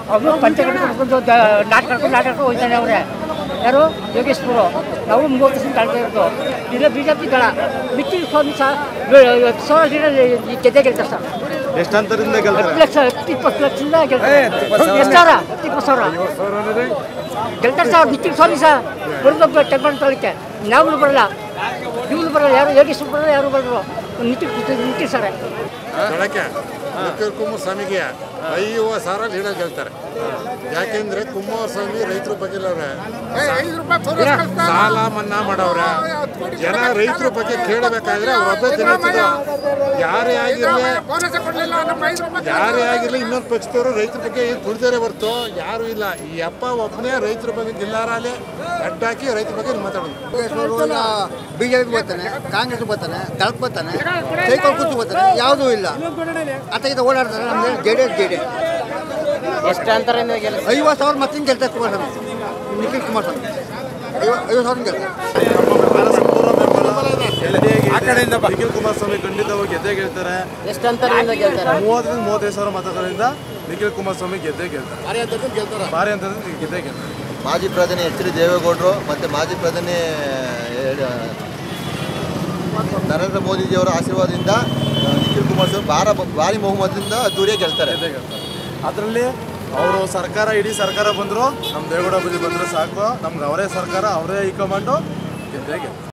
ಅವರು ಪಂಚಗಟ್ಟ ಕರ್ಕೊಂಡು ನಾಟಕ ಕರ್ಕೊಂಡು ನಾಟಕ ಹೋಗ್ತಾನೆ ಅವರೇ ಯಾರು ಯೋಗೇಶ್ವರು ನಾವು ಮೂವತ್ತು ದಿವಸ ಕಳ್ತಾ ಇರೋದು ಇಲ್ಲ ಬಿ ಜೆ ಪಿ ದಳ ಮಿಕ್ಕಿ ಸ್ವಾಮಿ ಸಹ ಸಾವಿರ ಜನ ಗೆದ್ದೆ ಗೆಲ್ತಾರೆ ಸರ್ ಎಷ್ಟು ಅಂತರದಿಂದ ಹತ್ತು ಗೆಲ್ತಾರೆ ಲಕ್ಷ ಹತ್ತು ಇಪ್ಪತ್ತು ಲಕ್ಷದಿಂದ ಗೆಲ್ತಾರೆ ಎಷ್ಟು ಸಾವಿರ ಹತ್ತು ಇಪ್ಪತ್ತು ಸಾವಿರ ಗೆಲ್ತಾರೆ ಸರ್ ನಿಖಿಲ್ ಸ್ವಾಮಿ ಸಹ ಬರೋದೊಬ್ಬ ಟೆಂಪಲ್ ತೊಳಕ್ಕೆ ನಾವು ಬರಲ್ಲ ಇವ್ರು ಬರಲ್ಲ ಯಾರು ಯೋಗೇಶ್ವರ್ ಬರಲ್ಲ ಯಾರು ಬರಲ್ಲ ನಿಖಿಲ್ ನಿಖಿಲ್ ಸರ್ ಬೆಳಗ್ಗೆ ನಿಖಿಲ್ ಕುಮಾರಸ್ವಾಮಿಗೆ ಐವತ್ತು ಸಾವಿರ ಲೀಡರ್ ಗೆಲ್ತಾರೆ ಯಾಕೆಂದ್ರೆ ಕುಮಾರಸ್ವಾಮಿ ರೈತರ ಬಗ್ಗೆ ಅವ್ರೆ ಸಾಲ ಮನ್ನಾ ಮಾಡವ್ರೆ ಜನ ರೈತರ ಬಗ್ಗೆ ಕೇಳಬೇಕಾದ್ರೆ ಅವ್ರೊಬ್ಬ ಜನ ಇರ್ತದೆ. ಯಾರೇ ಆಗಿರ್ಲಿ ಯಾರೇ ಆಗಿರ್ಲಿ ಇನ್ನೊಂದು ಪಕ್ಷದವರು ರೈತರ ಬಗ್ಗೆ ಏನು ತುಳಿದಾರೆ ಹೊರ್ತು ಯಾರು ಇಲ್ಲ ಈ ಅಪ್ಪ ಒಬ್ಬನೇ ರೈತರ ಬಗ್ಗೆ ಜಿಲ್ಲಾರಾಲೆ ಅಡ್ಡಾಕಿ ರೈತರ ಬಗ್ಗೆ ಮಾತಾಡೋದು ಬಿಜೆಪಿ ಬರ್ತಾನೆ ಕಾಂಗ್ರೆಸ್ ಬರ್ತಾನೆ ದಳಕ್ ಬರ್ತಾನೆ ಸೈಕಲ್ ಕೂತು ಬರ್ತಾನೆ ಯಾವುದೂ ಇಲ್ಲ ಅತ್ತ ಓಡಾಡ್ತಾರೆ ನಮ್ದು J D S J D ಎಷ್ಟು ಅಂತರದಿಂದ ಗೆಲ್ಲ ಐವತ್ತು ಸಾವಿರ ಮತ್ತಿಂಗ್ ಗೆಲ್ತಾರೆ ಕುಮಾರಸ್ವಾಮಿ ನಿಖಿಲ್ ಕುಮಾರಸ್ವಾಮಿ ಐವ- ಐವತ್ತು ಸಾವಿರ ಗೆಲ್ತಾರೆ ನಿಖಿಲ್ ಕುಮಾರಸ್ವಾಮಿ ಖಂಡಿತವಾಗಿ ಗೆದ್ದೇ ಗೆಲ್ತಾರೆ ಎಷ್ಟು ಅಂತರದಿಂದ ಗೆಲ್ತಾರೆ ಮೂವತ್ತರಿಂದ ಮೂವತ್ತೈದು ಸಾವಿರ ಮತಗಳಿಂದ ನಿಖಿಲ್ ಕುಮಾರಸ್ವಾಮಿ ಗೆದ್ದೇ ಗೆಲ್ತಾರೆ ಭಾರಿ ಅಂತರದಿಂದ ಗೆದ್ದೇ ಗೆಲ್ತಾರೆ ಮಾಜಿ ಪ್ರಧಾನಿ ಎಚ್ ಡಿ ದೇವೇಗೌಡರು ಮತ್ತು ಮಾಜಿ ಪ್ರಧಾನಿ ಆ, ನರೇಂದ್ರ ಮೋದಿಜಿಯವರ ಆಶೀರ್ವಾದದಿಂದ ಆ, ನಿಖಿಲ್ ಕುಮಾರಸ್ವಾಮಿ ಭಾರ ಭಾರಿ ಬಹುಮತದಿಂದ ಅದ್ದೂರಿಯಾಗಿ ಗೆಲ್ತಾರೆ ಗೆದ್ದೇ ಗೆಲ್ತಾರೆ ಅದರಲ್ಲಿ ಅವರು ಸರ್ಕಾರ ಇಡೀ ಸರ್ಕಾರ ಬಂದರು ನಮ್ಮ ದೇವೇಗೌಡ ಬುದ್ಧಿ ಬಂದರೆ ಸಾಕು ನಮ್ಗೆ ಅವರೇ ಸರ್ಕಾರ ಅವರೇ ಹೈಕಮಾಂಡು ಗೆದ್ದೇ ಗೆಲ್ತಾರೆ